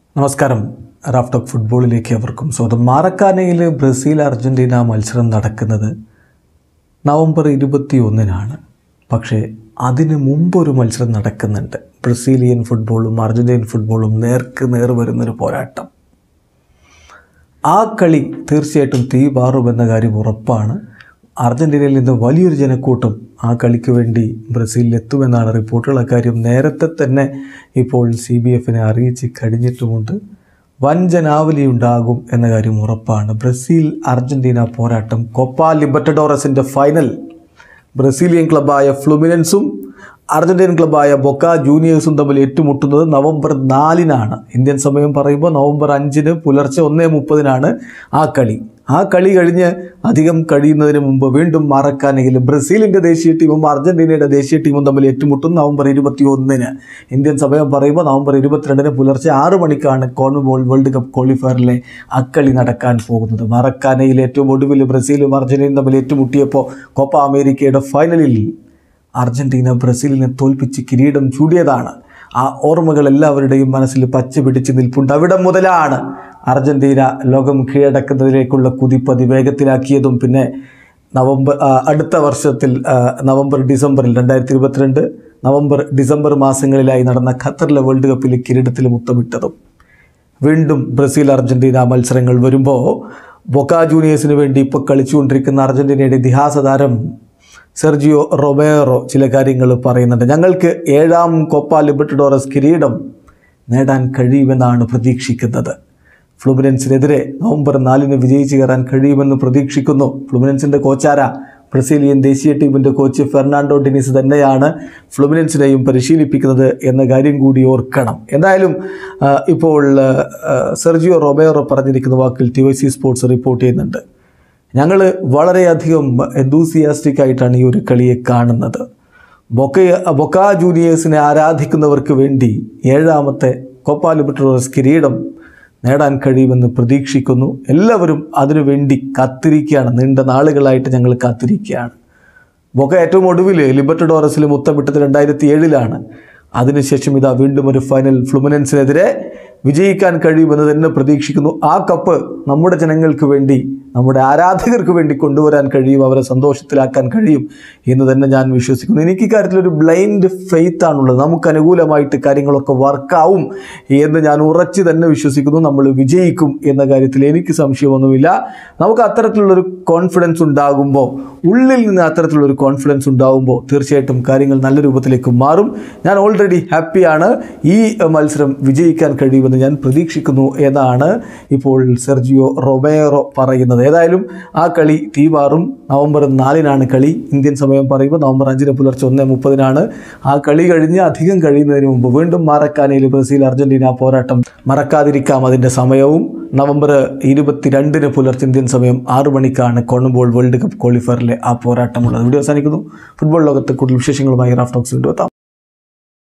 നമസ്കാരം റാഫ്റ്റോക്ക് ഫുട്ബോളിലേക്ക് അവർക്കും സ്വാഗതം മാറക്കാനയിൽ ബ്രസീൽ അർജൻറ്റീന മത്സരം നടക്കുന്നത് നവംബർ ഇരുപത്തി ഒന്നിനാണ് പക്ഷേ അതിന് മുമ്പ് ഒരു മത്സരം നടക്കുന്നുണ്ട് ബ്രസീലിയൻ ഫുട്ബോളും അർജൻറ്റീൻ ഫുട്ബോളും നേർക്ക് നേർ വരുന്നൊരു പോരാട്ടം ആ കളി തീർച്ചയായിട്ടും തീ പാറുമെന്ന കാര്യം ഉറപ്പാണ് അർജൻറ്റീനയിൽ നിന്ന് വലിയൊരു ജനക്കൂട്ടം ആ കളിക്ക് വേണ്ടി ബ്രസീലിൽ എത്തുമെന്നാണ് റിപ്പോർട്ടുകൾ അക്കാര്യം നേരത്തെ തന്നെ ഇപ്പോൾ സി ബി എഫിനെ അറിയിച്ച് കഴിഞ്ഞിട്ടുമുണ്ട് വൻ ജനാവലി ഉണ്ടാകും എന്ന കാര്യം ഉറപ്പാണ് ബ്രസീൽ അർജൻറ്റീന പോരാട്ടം കൊപ്പ ലിബർട്ടഡോറസിൻ്റെ ഫൈനൽ ബ്രസീലിയൻ ക്ലബ്ബായ ഫ്ലുമിനൻസും അർജന്റീൻ ക്ലബ്ബായ ബൊക്ക ജൂനിയേഴ്സും തമ്മിൽ ഏറ്റുമുട്ടുന്നത് നവംബർ നാലിനാണ് ഇന്ത്യൻ സമയം പറയുമ്പോൾ നവംബർ അഞ്ചിന് പുലർച്ചെ ഒന്നേ മുപ്പതിനാണ് ആ കളി ആ കളി കഴിഞ്ഞ് അധികം കഴിയുന്നതിന് മുമ്പ് വീണ്ടും മറക്കാനെങ്കിൽ ബ്രസീലിൻ്റെ ദേശീയ ടീമും അർജന്റീനയുടെ ദേശീയ ടീമും തമ്മിൽ ഏറ്റുമുട്ടും നവംബർ ഇരുപത്തി ഒന്നിന് ഇന്ത്യൻ സമയം പറയുമ്പോൾ നവംബർ ഇരുപത്തിരണ്ടിന് പുലർച്ചെ ആറ് മണിക്കാണ് കോൺബോൾ വേൾഡ് കപ്പ് ക്വാളിഫയറിലെ അക്കളി നടക്കാൻ പോകുന്നത് മറക്കാനയിൽ ഏറ്റവും ഒടുവിൽ ബ്രസീലും അർജന്റീനയും തമ്മിൽ ഏറ്റുമുട്ടിയപ്പോൾ കോപ്പ അമേരിക്കയുടെ ഫൈനലിൽ അർജന്റീന ബ്രസീലിനെ തോൽപ്പിച്ച് കിരീടം ചൂടിയതാണ് ആ ഓർമ്മകൾ എല്ലാവരുടെയും മനസ്സിൽ പച്ച പിടിച്ച് നിൽപ്പുണ്ട് അവിടെ മുതലാണ് അർജന്റീന ലോകം കീഴടക്കുന്നതിലേക്കുള്ള കുതിപ്പ് വേഗത്തിലാക്കിയതും പിന്നെ നവംബർ ആ, അടുത്ത വർഷത്തിൽ ആ, നവംബർ ഡിസംബറിൽ രണ്ടായിരത്തി ഇരുപത്തിരണ്ട് നവംബർ ഡിസംബർ മാസങ്ങളിലായി നടന്ന ഖത്തറിലെ വേൾഡ് കപ്പിൽ കിരീടത്തിൽ മുത്തമിട്ടതും വീണ്ടും ബ്രസീൽ അർജന്റീന മത്സരങ്ങൾ വരുമ്പോൾ ബൊക്ക ജൂനിയേഴ്സിന് വേണ്ടി ഇപ്പോൾ കളിച്ചുകൊണ്ടിരിക്കുന്ന അർജന്റീനയുടെ ഇതിഹാസ താരം സെർജിയോ റൊമേറോ ചില കാര്യങ്ങൾ പറയുന്നുണ്ട് ഞങ്ങൾക്ക് ഏഴാം കൊപ്പ ലിബർട്ടഡോറസ് കിരീടം നേടാൻ കഴിയുമെന്നാണ് പ്രതീക്ഷിക്കുന്നത് ഫ്ലുമിനൻസിനെതിരെ നവംബർ നാലിന് വിജയിച്ച് കയറാൻ കഴിയുമെന്ന് പ്രതീക്ഷിക്കുന്നു ഫ്ലുമിനൻസിൻ്റെ കോച്ചാര ബ്രസീലിയൻ ദേശീയ ടീമിൻ്റെ കോച്ച് ഫെർണാണ്ടോ ഡിനിസ് തന്നെയാണ് ഫ്ലുമിനൻസിനെയും പരിശീലിപ്പിക്കുന്നത് എന്ന കാര്യം കൂടി ഓർക്കണം എന്തായാലും ആ, ഇപ്പോൾ ആ, സെർജിയോ റൊബേറോ പറഞ്ഞിരിക്കുന്ന വാക്കിൽ T Y C sports report ചെയ്യുന്നുണ്ട് ഞങ്ങൾ വളരെയധികം എന്തൂസിയാസ്റ്റിക് ആയിട്ടാണ് ഈ ഒരു കളിയെ കാണുന്നത് ബൊക്ക ബൊക്ക ജൂനിയേഴ്സിനെ ആരാധിക്കുന്നവർക്ക് വേണ്ടി ഏഴാമത്തെ കോപ്പ ലിബർട്ടഡോറസ് കിരീടം നേടാൻ കഴിയുമെന്ന് പ്രതീക്ഷിക്കുന്നു എല്ലാവരും അതിനുവേണ്ടി കാത്തിരിക്കുകയാണ് നീണ്ട നാളുകളായിട്ട് ഞങ്ങൾ കാത്തിരിക്കുകയാണ് ബൊക്ക ഏറ്റവും ഒടുവിൽ ലിബർട്ടഡോറസിൽ മുത്തമിട്ടത് രണ്ടായിരത്തി ഏഴിലാണ് അതിനുശേഷം ഇതാ വീണ്ടും ഒരു ഫൈനൽ ഫ്ലുമിനൻസിനെതിരെ വിജയിക്കാൻ കഴിയുമെന്ന് തന്നെ പ്രതീക്ഷിക്കുന്നു ആ കപ്പ് നമ്മുടെ ജനങ്ങൾക്ക് വേണ്ടി നമ്മുടെ ആരാധകർക്ക് വേണ്ടി കൊണ്ടുവരാൻ കഴിയും അവരെ സന്തോഷത്തിലാക്കാൻ കഴിയും എന്ന് തന്നെ ഞാൻ വിശ്വസിക്കുന്നു എനിക്ക് ഇക്കാര്യത്തിൽ ഒരു ബ്ലൈൻഡ് ഫെയ്ത്ത് ആണുള്ളത് നമുക്ക് അനുകൂലമായിട്ട് കാര്യങ്ങളൊക്കെ വർക്കാവും എന്ന് ഞാൻ ഉറച്ചു തന്നെ വിശ്വസിക്കുന്നു നമ്മൾ വിജയിക്കും എന്ന കാര്യത്തിൽ എനിക്ക് സംശയമൊന്നുമില്ല നമുക്ക് അത്തരത്തിലുള്ളൊരു കോൺഫിഡൻസ് ഉണ്ടാകുമ്പോൾ ഉള്ളിൽ നിന്ന് അത്തരത്തിലുള്ളൊരു കോൺഫിഡൻസ് ഉണ്ടാകുമ്പോൾ തീർച്ചയായിട്ടും കാര്യങ്ങൾ നല്ല രൂപത്തിലേക്ക് മാറും ഞാൻ ഓൾറെഡി ഹാപ്പിയാണ് ഈ അഹ്, മത്സരം വിജയിക്കാൻ കഴിയുമെന്ന് ഞാൻ പ്രതീക്ഷിക്കുന്നു എന്നാണ് ഇപ്പോൾ സെർജിയോ റൊബേറോ പറയുന്നത് ഏതായാലും ആ കളി തീവാറും നവംബർ നാലിനാണ് കളി ഇന്ത്യൻ സമയം പറയുമ്പോൾ നവംബർ അഞ്ചിന് പുലർച്ചെ ഒന്നേ മുപ്പതിനാണ് ആ കളി കഴിഞ്ഞ് അധികം കഴിയുന്നതിന് മുമ്പ് വീണ്ടും മറക്കാനയിൽ ബ്രസീൽ അർജന്റീന പോരാട്ടം മറക്കാതിരിക്കാം അതിൻ്റെ സമയവും നവംബർ ഇരുപത്തിരണ്ടിന് പുലർച്ചെ ഇന്ത്യൻ സമയം ആറ് മണിക്കാണ് കോൺബോൾ വേൾഡ് കപ്പ് ക്വാളിഫയറിലെ ആ പോരാട്ടമുള്ളത് വീഡിയോ അവസാനിക്കുന്നു ഫുട്ബോൾ ലോകത്തെ കൂടുതൽ വിശേഷങ്ങളുമായി റാഫ്റ്റോക്സ് വീണ്ടും എത്താം